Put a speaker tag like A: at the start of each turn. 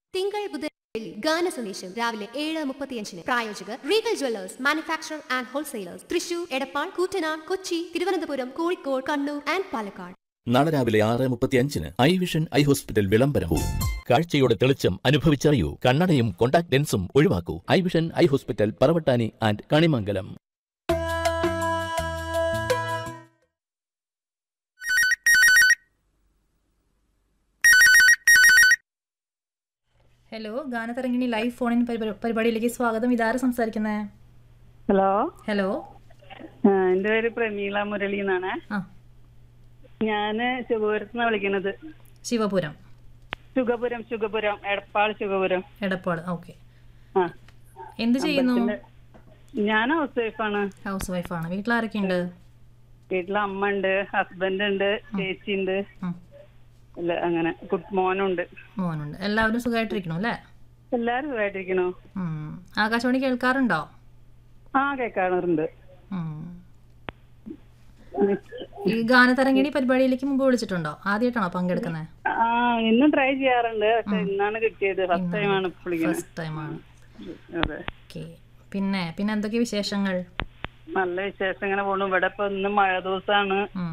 A: തിങ്കൾ ബുധൻ വെള്ളി ഗാന സന്ദേശം രാവിലെ ഏഴ് മുപ്പത്തിയഞ്ചിന് പ്രായോജകർ Regal jewellers manufacture and wholesalers Thrissur Edappal Koottanad Kochi Thiruvananthapuram Kozhikode Kannur and Palakkad
B: നാളെ രാവിലെ ആറ് മുപ്പത്തിയഞ്ചിന് ഐ വിഷൻ ഐ ഹോസ്പിറ്റൽ വിളംബരവും കാഴ്ചയുടെ തെളിച്ചം അനുഭവിച്ചറിയൂ കണ്ണടയും കോണ്ടാക്ട് ലെൻസും ഒഴിവാക്കൂ eye vision eye hospital Paravattani and Kanimangalam
C: hello Ganatharangini live phone-in പരിപാ- പരിപാടിയിലേക്ക് സ്വാഗതം ഇതാര് സംസാരിക്കുന്നേ
D: ഹലോ
C: ഹലോ
D: ആ, എന്റെ പേര് പ്രമീള മുരളി എന്നാണ്
C: ആ
D: ഞാന് ശുഭപുരത്തുനിന്ന് വിളിക്കുന്നത്
C: ശിവപുരം
D: ശുഗപുരം ശുഗപുരം എടപ്പാൾ ശുഗപുരം
C: എടപ്പാട് ഓക്കെ
D: ആ
C: എന്ത് ചെയ്യുന്നു
D: ഞാൻ ഹൗസ് വൈഫാണ്
C: ഹൗസ് വൈഫാണ് വീട്ടിൽ ആരൊക്കെയുണ്ട്
D: വീട്ടില് അമ്മ ഉണ്ട് ഹസ്ബൻഡ് ഉണ്ട് ചേച്ചി ഉണ്ട്
C: ഉം.
D: ഇല്ല അങ്ങനെ കുട്ട് മോനുണ്ട്
C: മോനുണ്ട് എല്ലാവരും സുഖമായിട്ടിരിക്കണു അല്ലേ
D: എല്ലാരും സുഖമായിട്ടിരിക്കണു
C: ഉം. ആകാശവാണി കേൾക്കാറുണ്ടോ
D: ആ കേൾക്കാറുണ്ട്
C: ഉം. ഈ ഗാനതരംഗിണി പരിപാടിയിലേക്ക് മുമ്പ് വിളിച്ചിട്ടുണ്ടോ ആദ്യമായിട്ടാണോ പങ്കെടുക്കുന്നത്
D: ആ ഇന്നും ട്രൈ ചെയ്യാറുണ്ട് പക്ഷെ ഇന്നാണ് കിട്ടിയത് ഫസ്റ്റ് ടൈമാണ് വിളിക്കുന്നത്
C: ഫസ്റ്റ് ടൈമാണ്
D: അതെ
C: ഓക്കെ പിന്നെ പിന്നെ എന്തൊക്കെ വിശേഷങ്ങൾ
D: നല്ല വിശേഷം ഇങ്ങനെ പോണു ഇവിടെ ഇപ്പൊ ഇന്ന് മഴ ദിവസമാണ്
C: ഉം.